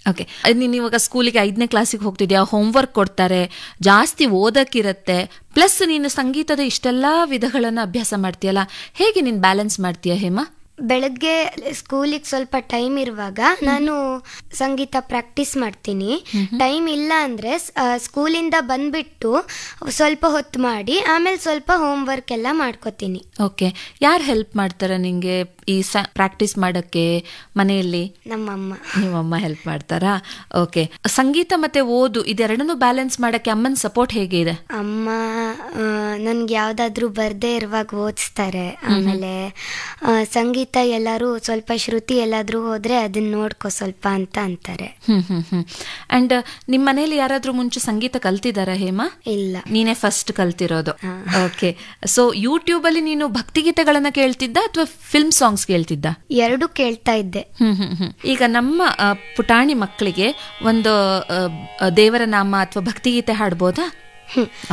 okay ನೀನು ಇವಾಗ ಸ್ಕೂಲಿಗೆ ಐದನೇ ಕ್ಲಾಸಿಗೆ ಹೋಗ್ತಿದ್ಯಾ ಹೋಮ್ವರ್ಕ್ ಕೊಡ್ತಾರೆ ಜಾಸ್ತಿ ಓದಕ್ಕಿರತ್ತೆ ಪ್ಲಸ್ ನೀನು ಸಂಗೀತದ ಇಷ್ಟೆಲ್ಲಾ ವಿಧಗಳನ್ನ ಅಭ್ಯಾಸ ಮಾಡ್ತೀಯಲ್ಲ ಹೇಗೆ ನೀನು ಬ್ಯಾಲೆನ್ಸ್ ಮಾಡ್ತೀಯ ಹೇಮಾ ಬೆಳಗ್ಗೆ ಸ್ಕೂಲಿಗೆ ಸ್ವಲ್ಪ ಟೈಮ್ ಇರುವಾಗ ನಾನು ಸಂಗೀತ ಪ್ರಾಕ್ಟೀಸ್ ಮಾಡ್ತೀನಿ ಟೈಮ್ ಇಲ್ಲ ಅಂದರೆ ಸ್ಕೂಲಿಂದ ಬಂದ್ಬಿಟ್ಟು ಸ್ವಲ್ಪ ಹೊತ್ತು ಮಾಡಿ ಆಮೇಲೆ ಸ್ವಲ್ಪ ಹೋಮ್ವರ್ಕ್ ಎಲ್ಲ ಮಾಡ್ಕೋತೀನಿ ಓಕೆ ಯಾರು ಹೆಲ್ಪ್ ಮಾಡ್ತಾರ ನಿಂಗೆ ಈ ಪ್ರಾಕ್ಟೀಸ್ ಮಾಡಕ್ಕೆ ಮನೆಯಲ್ಲಿ ನಮ್ಮಮ್ಮ ನಿಮ್ಮಮ್ಮ ಹೆಲ್ಪ್ ಮಾಡ್ತಾರಾ ಓಕೆ ಸಂಗೀತ ಮತ್ತೆ ಓದು ಇದೆರಡನ್ನೂ ಬ್ಯಾಲೆನ್ಸ್ ಮಾಡಕ್ಕೆ ಅಮ್ಮನ ಸಪೋರ್ಟ್ ಹೇಗೆ ಇದೆ ಅಮ್ಮ ನನ್ಗೆ ಯಾವ್ದಾದ್ರು ಬರ್ದೇ ಇರುವಾಗ ಓದಿಸ್ತಾರೆ ಆಮೇಲೆ ಆ, ಸಂಗೀತ ಎಲ್ಲರೂ ಸ್ವಲ್ಪ ಶ್ರುತಿ ಎಲ್ಲಾದ್ರೂ ಹೋದ್ರೆ ಅದನ್ನ ನೋಡ್ಕೊ ಸ್ವಲ್ಪ ಅಂತ ಅಂತಾರೆ ಹ್ಮ್ ಹ್ಮ್ ಹ್ಮ್ ಅಂಡ್ ನಿಮ್ಮ ಮನೇಲಿ ಯಾರಾದ್ರೂ ಮುಂಚೆ ಸಂಗೀತ ಕಲ್ತಿದಾರ ಹೇಮಾ ಇಲ್ಲ ನೀನೇ ಫಸ್ಟ್ ಕಲ್ತಿರೋದು ಓಕೆ ಸೊ ಯೂಟ್ಯೂಬ್ ಅಲ್ಲಿ ನೀನು ಭಕ್ತಿಗೀತೆಗಳನ್ನ ಕೇಳ್ತಿದ್ದ ಅಥವಾ ಫಿಲ್ಮ್ ಸಾಂಗ್ಸ್ ಕೇಳ್ತಿದ್ದ ಎರಡು ಕೇಳ್ತಾ ಇದ್ದೆ ಹ್ಮ್ ಹ್ಮ್ ಹ್ಮ್ ಈಗ ನಮ್ಮ ಆ, ಪುಟಾಣಿ ಮಕ್ಕಳಿಗೆ ಒಂದು ಆ, ದೇವರ ನಾಮ ಅಥವಾ ಭಕ್ತಿಗೀತೆ ಹಾಡ್ಬೋದಾ